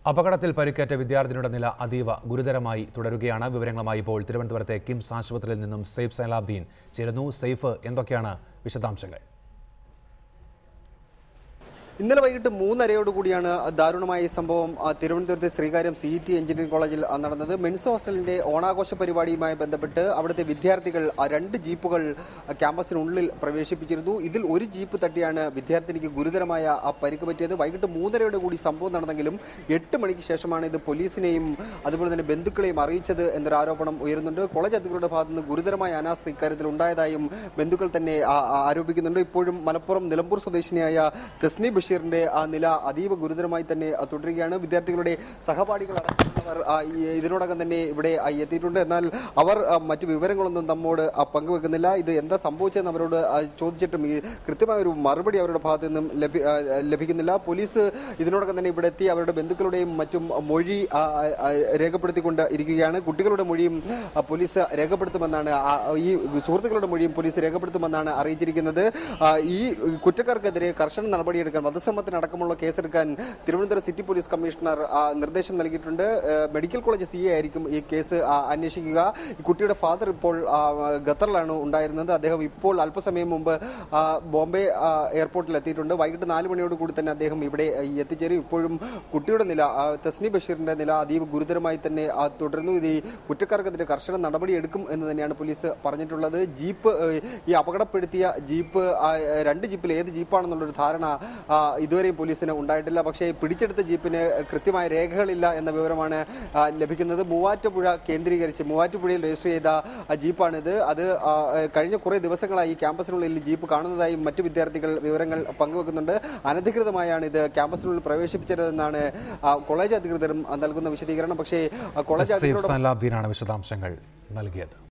അപകടത്തിൽ പരിക്കേറ്റ വിദ്യാർത്ഥിനിയുടെ നില അതീവ ഗുരുതരമായി തുടരുകയാണ് വിവരങ്ങളുമായി ഇപ്പോൾ തിരുവനന്തപുരത്തെ കിംസ് ആശുപത്രിയിൽ നിന്നും സെയ്ഫ് സൈലാബ്ദീൻ ചേരുന്നു സെയ്ഫ് എന്തൊക്കെയാണ് വിശദാംശങ്ങൾ ഇന്നലെ വൈകിട്ട് മൂന്നരയോടുകൂടിയാണ് ദാരുണമായ ഈ സംഭവം ആ, തിരുവനന്തപുരത്തെ ശ്രീകാര്യം സി ടി എഞ്ചിനീയറിംഗ് കോളേജിൽ ആ, നടന്നത് മെൻസ് ഹോസ്റ്റലിന്റെ ഓണാഘോഷ പരിപാടിയുമായി ബന്ധപ്പെട്ട് അവിടുത്തെ വിദ്യാർത്ഥികൾ ആ, രണ്ട് ജീപ്പുകൾ ആ, ക്യാമ്പസിനുള്ളിൽ പ്രവേശിപ്പിച്ചിരുന്നു ഇതിൽ ഒരു ജീപ്പ് തട്ടിയാണ് വിദ്യാർത്ഥിനിക്ക് ഗുരുതരമായ ആ പരിക്ക് പറ്റിയത് വൈകിട്ട് മൂന്നരയോട് കൂടി സംഭവം നടന്നെങ്കിലും എട്ട് മണിക്ക് ശേഷമാണ് ഇത് പോലീസിനെയും അതുപോലെ തന്നെ ബന്ധുക്കളെയും അറിയിച്ചത് എന്നൊരു ആരോപണം ഉയരുന്നുണ്ട് കോളേജ് അധികൃതരുടെ ഭാഗത്ത് നിന്ന് ഗുരുതരമായ അനാസ്ഥ ഇക്കാര്യത്തിൽ ഉണ്ടായതായും ബന്ധുക്കൾ തന്നെ ആ- ആ- ആരോപിക്കുന്നുണ്ട് ഇപ്പോഴും മലപ്പുറം നിലമ്പൂർ സ്വദേശിനിയായ തസ്നി ബഷീറിന്റെ ആ നില അതീവ ഗുരുതരമായി തന്നെ ആ, തുടരുകയാണ് വിദ്യാർത്ഥികളുടെ സഹപാഠികൾ അടക്കമുള്ളവർ ആ, ഈ- ഇതിനോടകം തന്നെ ഇവിടെ ആ, എത്തിയിട്ടുണ്ട് എന്നാൽ അവർ ആ, മറ്റു വിവരങ്ങളൊന്നും നമ്മോട് ആ, പങ്കുവെക്കുന്നില്ല ഇത് എന്താ സംഭവിച്ചതെന്ന് അവരോട് ആ, ചോദിച്ചിട്ടും ഈ കൃത്യമായ ഒരു മറുപടി അവരുടെ ഭാഗത്തു നിന്നും ലഭി- ആ, ലഭിക്കുന്നില്ല പോലീസ് ഇതിനോടകം തന്നെ ഇവിടെ എത്തി അവരുടെ ബന്ധുക്കളുടെയും മറ്റും മൊഴി ആ, ആ, രേഖപ്പെടുത്തിക്കൊണ്ട് ഇരിക്കുകയാണ് കുട്ടികളുടെ മൊഴിയും ആ, പോലീസ് രേഖപ്പെടുത്തുമെന്നാണ് ആ, ഈ സുഹൃത്തുക്കളുടെ മൊഴിയും പോലീസ് രേഖപ്പെടുത്തുമെന്നാണ് അറിയിച്ചിരിക്കുന്നത് ആ, ഈ കുറ്റക്കാർക്കെതിരെ കർശന നടപടിയെടുക്കാൻ വധശ്രമത്തിനടക്കമുള്ള കേസെടുക്കാൻ തിരുവനന്തപുരം സിറ്റി പോലീസ് കമ്മീഷണർ ആ, നിർദ്ദേശം നൽകിയിട്ടുണ്ട് ആ, മെഡിക്കൽ കോളേജ് സി എ ആയിരിക്കും ഈ കേസ് ആ, അന്വേഷിക്കുക ഈ കുട്ടിയുടെ ഫാദർ ഇപ്പോൾ ആ, ഖത്തറിലാണ് ഉണ്ടായിരുന്നത് അദ്ദേഹം ഇപ്പോൾ അല്പസമയം മുമ്പ് ആ, ബോംബെ ആ, എയർപോർട്ടിൽ എത്തിയിട്ടുണ്ട് വൈകിട്ട് നാല് മണിയോട് കൂടി തന്നെ അദ്ദേഹം ഇവിടെ ആ, എത്തിച്ചേരും ഇപ്പോഴും കുട്ടിയുടെ നില ആ, തസ്നി ബഷീറിന്റെ നില അതീവ ഗുരുതരമായി തന്നെ ആ, തുടരുന്നു ഇത് ഈ കുറ്റക്കാർക്കെതിരെ കർശന നടപടിയെടുക്കും എന്ന് തന്നെയാണ് പോലീസ് പറഞ്ഞിട്ടുള്ളത് ജീപ്പ് ഏഹ്, ഈ അപകടപ്പെടുത്തിയ ജീപ്പ് ആ, രണ്ട് ജീപ്പിൽ ഏത് ജീപ്പാണെന്നുള്ളൊരു ധാരണ ആ, ഇതുവരെയും പോലീസിന് ഉണ്ടായിട്ടില്ല പക്ഷേ പിടിച്ചെടുത്ത ജീപ്പിന് കൃത്യമായ രേഖകളില്ല എന്ന വിവരമാണ് ആ, ലഭിക്കുന്നത് മൂവാറ്റുപുഴ കേന്ദ്രീകരിച്ച് മൂവാറ്റുപുഴയിൽ രജിസ്റ്റർ ചെയ്ത ആ, ജീപ്പാണിത് അത് ആ, കഴിഞ്ഞ കുറേ ദിവസങ്ങളായി ഈ ക്യാമ്പസിനുള്ളിൽ ഈ ജീപ്പ് കാണുന്നതായും മറ്റു വിദ്യാർത്ഥികൾ വിവരങ്ങൾ പങ്കുവെക്കുന്നുണ്ട് അനധികൃതമായാണ് ഇത് ക്യാമ്പസിനുള്ളിൽ പ്രവേശിപ്പിച്ചതെന്നാണ് ആ, കോളേജ് അധികൃതരും ആ, നൽകുന്ന വിശദീകരണം പക്ഷേ ആ, കോളേജ് സെയ്ഫ് അധികൃതരുടെ സൈലാബ്ദീനാണ് വിശദാംശങ്ങൾ നൽകിയത്